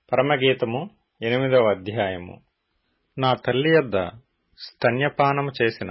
పరమగీతము ఎనిమిదవ అధ్యాయము నా తల్లి యొద్ద స్తన్యపానము చేసిన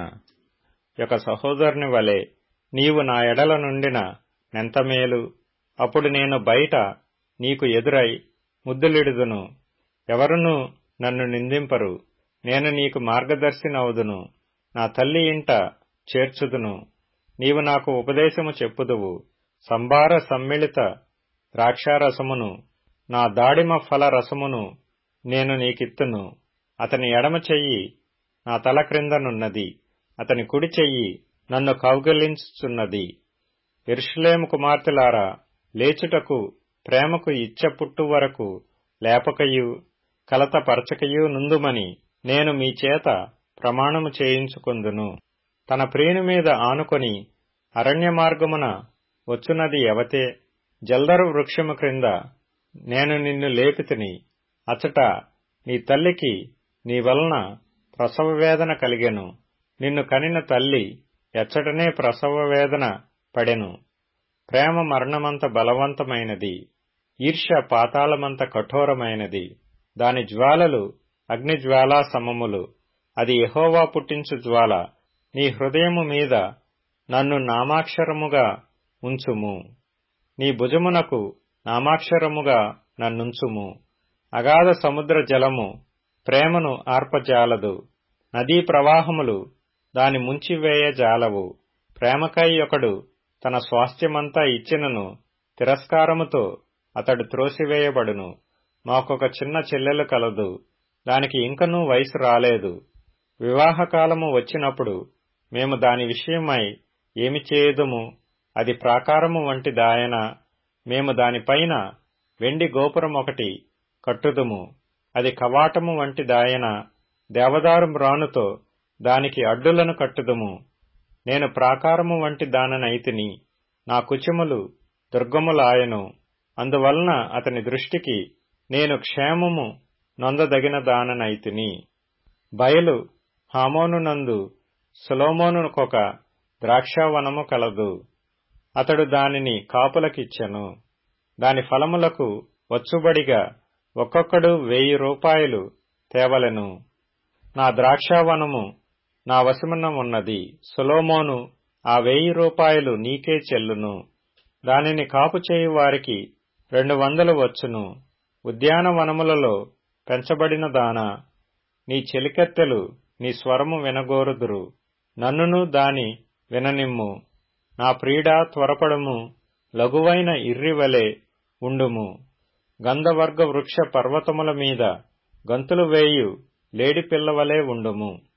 యొక్క సహోదరుని వలె నీవు నా ఎడల నుండిన నెంత మేలు అప్పుడు నేను బయట నీకు ఎదురై ముద్దులిడుదును ఎవరునూ నన్ను నిందింపరు నేను నీకు మార్గదర్శినవుదును నా తల్లి ఇంట చేర్చుదును నీవు నాకు ఉపదేశము చెప్పుదువు సంబార సమ్మిళిత ద్రాక్షారసమును నా దాడిమ ఫల రసమును నేను నీకిత్తును అతని ఎడమ చెయ్యి నా తల క్రిందనున్నది అతని కుడి చెయ్యి నన్ను కౌగిలించుచున్నది ఎరుషులేము కుమార్తెలారా లేచుటకు ప్రేమకు ఇచ్చ పుట్టు వరకు లేపకయు కలత పరచకయు నుందుమని నేను మీ చేత ప్రమాణము చేయించుకొందును తన ప్రియుని మీద ఆనుకొని అరణ్య మార్గమున వచ్చునది ఎవతే జల్దరు వృక్షము క్రింద నేను నిన్ను లేపితిని అచట నీ తల్లికి నీ వలన ప్రసవ వేదన కలిగెను నిన్ను కనిన తల్లి ఎచ్చటనే ప్రసవ వేదన పడెను ప్రేమ మరణమంత బలవంతమైనది ఈర్ష్య పాతాళమంత కఠోరమైనది దాని జ్వాలలు అగ్నిజ్వాలా సమములు అది యహోవా పుట్టించు జ్వాల నీ హృదయము మీద నన్ను నామాక్షరముగా ఉంచుము నీ భుజమునకు నామాక్షరముగా నన్నుంచుము అగాధ సముద్ర జలము ప్రేమను ఆర్పజాలదు నదీ ప్రవాహములు దాని ముంచివేయజాలవు ప్రేమకై ఒకడు తన స్వాస్థ్యమంతా ఇచ్చినను తిరస్కారముతో అతడు త్రోసివేయబడును మాకొక చిన్న చెల్లెలు కలదు దానికి ఇంకనూ వయసు రాలేదు వివాహకాలము వచ్చినప్పుడు మేము దాని విషయమై ఏమి చేయుదుము అది ప్రాకారము వంటి దాయన మేము దానిపైన వెండి గోపురం ఒకటి కట్టుదుము అది కవాటము వంటి దాయన దేవదారు మ్రానుతో దానికి అడ్డులను కట్టుదుము నేను ప్రాకారము వంటి దాననైతిని నా కుచములు దుర్గములాయను అందువలన అతని దృష్టికి నేను క్షేమము నొందదగిన దాననైతిని బయలు హామోనునందు సులోమోనుకొక ద్రాక్షావనము కలదు అతడు దానిని కాపులకిచ్చెను దాని ఫలములకు వచ్చుబడిగా ఒక్కొక్కడు వెయ్యి రూపాయలు తేవలెను నా ద్రాక్షావనము నా వశమున ఉన్నది సులోమోను ఆ వెయ్యి రూపాయలు నీకే చెల్లును దానిని కాపు చేయు వారికి రెండు వందలు వచ్చును ఉద్యానవనములలో పెంచబడిన దాన నీ చెలికెత్తెలు నీ స్వరము వినగోరుదురు నన్నును దాని విననిమ్ము నా ప్రీడా త్వరపడము లఘువైన ఇర్రివలే ఉండుము గంధవర్గ వృక్ష పర్వతముల మీద గంతులు వేయు లేడి పిల్లవలే ఉండుము